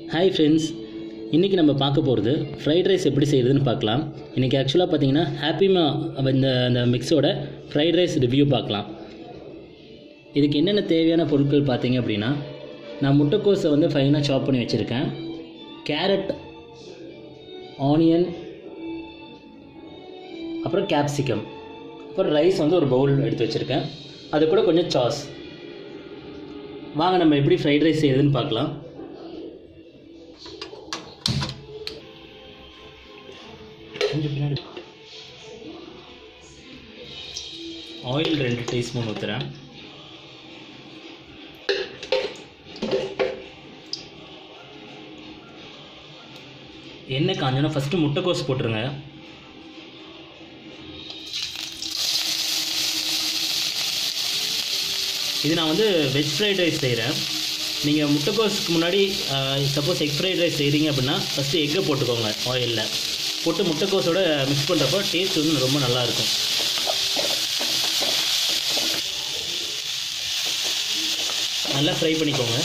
Hi friends இன்றைக்கி நம்ம பார்க்க போகிறது ஃப்ரைட் ரைஸ் எப்படி செய்கிறதுன்னு பார்க்கலாம் இன்றைக்கி ஆக்சுவலாக பார்த்தீங்கன்னா ஹாப்பிமா இந்த அந்த மிக்ஸோட ஃப்ரைட் ரைஸ் ரிவ்யூ பார்க்கலாம் இதுக்கு என்னென்ன தேவையான பொருட்கள் பார்த்தீங்க அப்படின்னா நான் முட்டைக்கோஸை வந்து ஃபைனாக சாப் பண்ணி வச்சுருக்கேன் கேரட் ஆனியன் அப்புறம் கேப்சிகம் அப்புறம் ரைஸ் வந்து ஒரு பவுல் எடுத்து வச்சுருக்கேன் அது கூட கொஞ்சம் சாஸ் வாங்க நம்ம எப்படி ஃப்ரைட் ரைஸ் செய்யுதுன்னு பார்க்கலாம் கொஞ்சம் பின்னாடி ஆயில் ரெண்டு டீஸ்பூன் ஊற்றுறேன் எண்ணெய் காஞ்சோன்னா ஃபஸ்ட்டு முட்டைக்கோஸ் போட்டுருங்க இது நான் வந்து வெஜ் ஃப்ரைட் ரைஸ் செய்கிறேன் நீங்கள் முட்டைக்கோஸுக்கு முன்னாடி சப்போஸ் எக் ஃப்ரைட் ரைஸ் செய்கிறீங்க அப்படின்னா ஃபஸ்ட்டு எக்கை போட்டுக்கோங்க ஆயிலில் போட்டு முட்டைக்கோஸோட மிக்ஸ் பண்ணுறப்போ டேஸ்ட் வந்து ரொம்ப நல்லாயிருக்கும் நல்லா ஃப்ரை பண்ணிக்கோங்க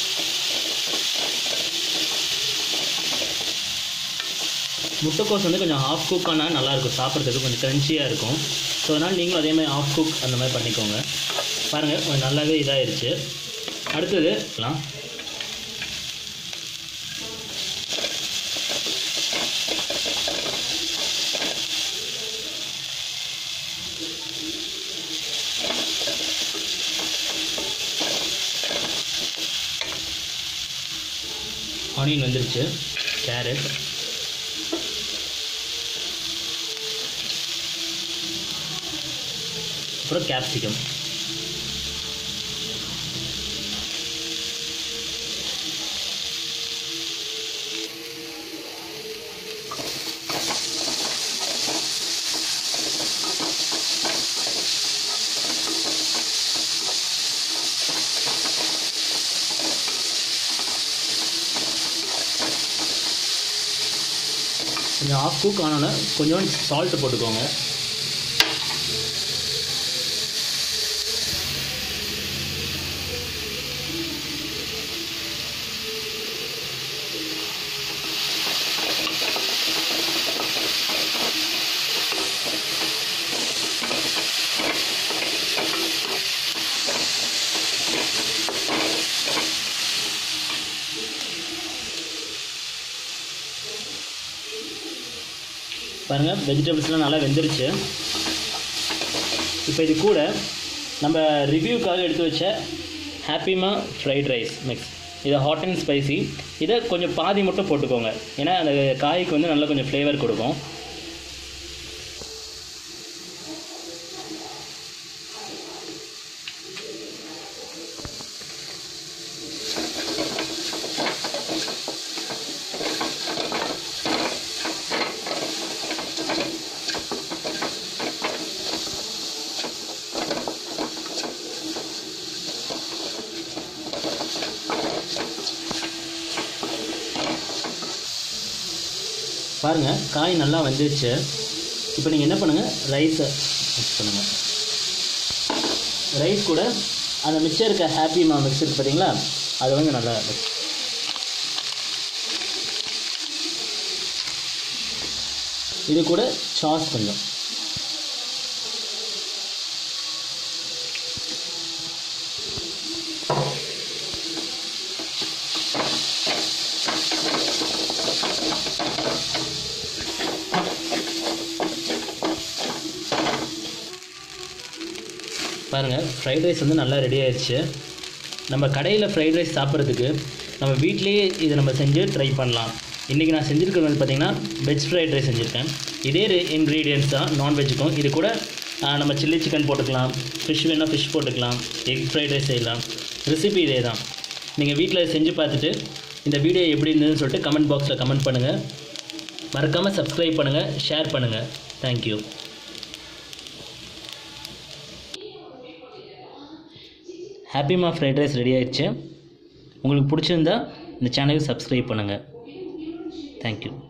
முட்டைக்கோஸ் வந்து கொஞ்சம் ஹாஃப் குக் ஆனால் நல்லாயிருக்கும் சாப்பிட்றதுக்கு கொஞ்சம் க்ரன்ச்சியாக இருக்கும் ஸோ அதனால் நீங்களும் அதே மாதிரி ஹாஃப் குக் அந்த மாதிரி பண்ணிக்கோங்க பாருங்கள் கொஞ்சம் நல்லாவே இதாகிருச்சு அடுத்தது எல்லாம் ஆனியன் வந்துருச்சு கேரட் அப்புறம் கேப்சிகம் கொஞ்சம் ஆஃப் குக் ஆனாலும் கொஞ்சம் சால்ட்டு போட்டுக்கோங்க பாருங்கள் வெஜிடபிள்ஸ்லாம் நல்லா வெந்துருச்சு இப்போ இது கூட நம்ம ரிவ்யூக்காக எடுத்து வச்ச ஹாப்பிமா ஃப்ரைட் ரைஸ் மிக்ஸ் இதை ஹாட் அண்ட் ஸ்பைசி இதை கொஞ்சம் பாதி மட்டும் போட்டுக்கோங்க ஏன்னா அந்த காய்க்கு வந்து நல்லா கொஞ்சம் ஃப்ளேவர் கொடுக்கும் பாருங்கள் காய் நல்லா வந்துருச்சு இப்போ நீங்கள் என்ன பண்ணுங்கள் ரைஸை மிக்ஸ் பண்ணுங்கள் ரைஸ் கூட அந்த மிச்சம் இருக்க ஹாப்பி மா மிக்ஸ் இருக்கு பார்த்தீங்களா அதை வந்து நல்லா mix. இது கூட சாஸ் கொஞ்சம் பாருங்கள் ஃப்ரைட் ரைஸ் வந்து நல்லா ரெடி ஆயிடுச்சு நம்ம கடையில் ஃப்ரைட் ரைஸ் சாப்பிட்றதுக்கு நம்ம வீட்லேயே இதை நம்ம செஞ்சு ட்ரை பண்ணலாம் இன்றைக்கி நான் செஞ்சுருக்கிறது வந்து பார்த்திங்கன்னா வெஜ் ஃப்ரைட் ரைஸ் செஞ்சுருக்கேன் இதே இன்க்ரீடியன்ஸ் தான் நான்வெஜ்ஜுக்கும் இது கூட ஆ, நம்ம சில்லி சிக்கன் போட்டுக்கலாம் ஃபிஷ் வேணால் ஃபிஷ் போட்டுக்கலாம் எக் ஃப்ரைட் ரைஸ் செய்யலாம் ரெசிபி இதே தான் நீங்கள் வீட்டில் செஞ்சு பார்த்துட்டு இந்த வீடியோ எப்படி இருந்ததுன்னு சொல்லிட்டு கமெண்ட் பாக்ஸில் கமெண்ட் பண்ணுங்கள் மறக்காமல் சப்ஸ்கிரைப் பண்ணுங்கள் ஷேர் பண்ணுங்கள் தேங்க்யூ ஹாப்பிமா ஃப்ரைட் ரைஸ் ரெடி ஆயிடுச்சு உங்களுக்கு பிடிச்சிருந்தா இந்த சேனலுக்கு சப்ஸ்கிரைப் பண்ணுங்கள் தேங்க்யூ